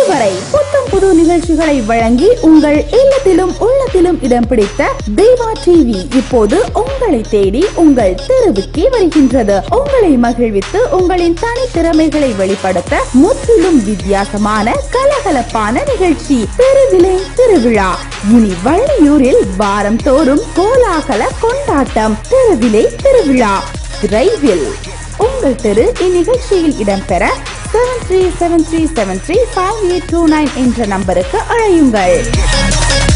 இதுவரை புத்தம் புது நிகழ்ச்சிகளை வழங்கி உங்கள் இல்லத்திலும் உள்ளத்திலும் இடம் பிடித்த தேவா டிவி இப்போது உங்களை தேடி உங்கள் தெருவுக்கே வருகின்றது உங்களை மகிழ்வித்து உங்களின் தனித்திறமைகளை வெளிப்படுத்த முற்றிலும் வித்தியாசமான கலகலப்பான நிகழ்ச்சி தெருவிலே திருவிழா இனி வள்ளியூரில் வாரம் தோறும் கோலாகல கொண்டாட்டம் தெருவிலே திருவிழா விரைவில் உங்கள் தெரு இந்நிகழ்ச்சியில் இடம்பெற seven three seven three seven three five eight two nine என்ற நம்பருக்கு அழையுங்கள்